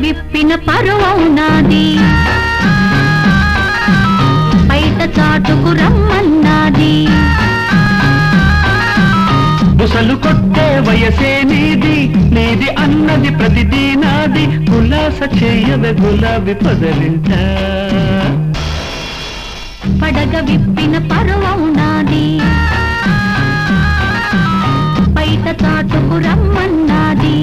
విప్పిన పరువం నాది బయట చాటుకు రమ్మన్నాది బుసలు కొట్టే వయసే నీది నీది అన్నది ప్రతిదీ నాది ఉల్లాస చేయవే గులాబీ పొదలింట పడగ విప్పిన పరువం నాది బయట చాటుకు రమ్మన్నాది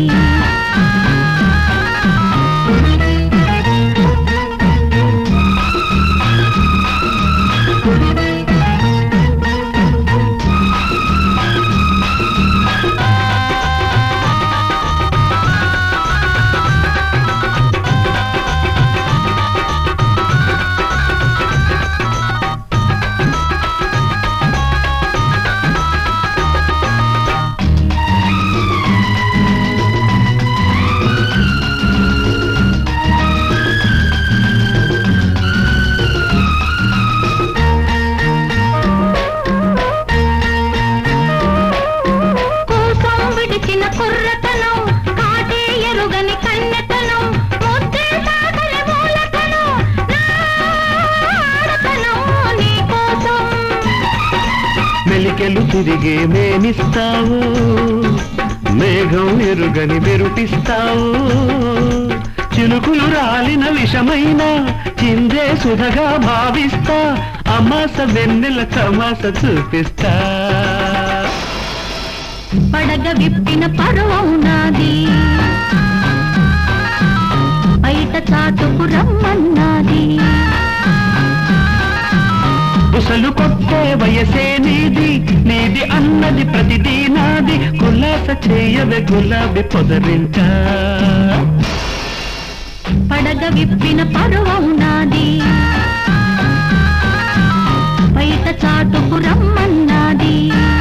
కోసం విడిచిన కుర్రతనం కాటే ఎరుగని కన్నెతనం ముద్దే సాగని మూలతనం నా ఆడతనం నీకోసం మెలికెలు తిరిగే మేనిస్తావు మేఘం ఎరుగని మెరుపిస్తావు చిలుకులు రాలిన విషమైన చిందే సుధగా భావిస్తా అమాస వెన్నెల తమాస చూపిస్తా పడగ విప్పిన పరువం నాది బయట చాటుకు రమ్మన్నాది బుసలు కొట్టే వయసే నీది నీది అన్నది ప్రతిదీ నాది కులాస చేయవే గులాబీ పొదరింట పడగ విప్పిన పరువం నాది బయట చాటుకు రమ్మన్నాది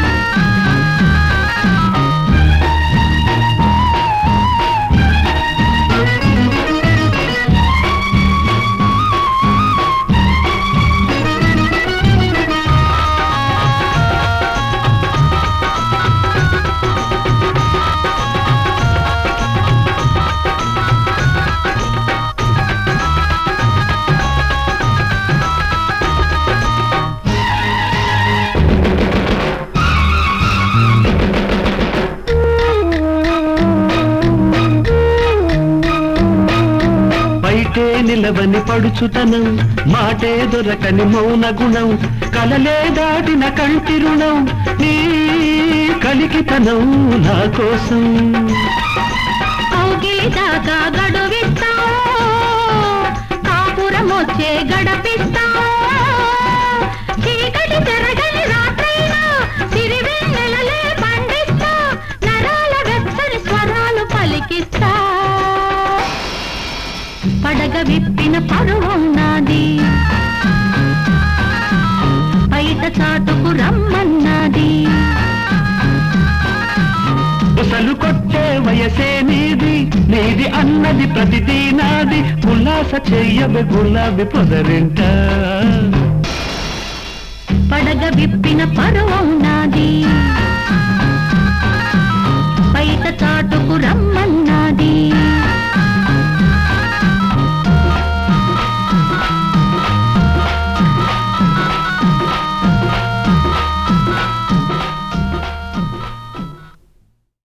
బయటే నిలవని పడుచుతనం మాటే దొరకని మౌన గుణం కలలే దాటిన కంటి రుణం నీ కలికితనం నా కోసం కౌగిలి దాకా గడువిస్తాం కాపురం వచ్చే గడపిస్తాం చీకటి చెరగని రాత్రైనా సిరివెన్నెలలే పండిస్తా నరాల వెచ్చని స్వరాలు పలికిస్తా పడగ విప్పిన పరువం నాది బయట చాటుకు రమ్మన్నది బుసలు కొట్టే వయసే నీది నీది అన్నది ప్రతిదీ నాది ఉల్లాస చెయ్యవే గులాబీ పొదరింట పడగ విప్పిన పరువం నాది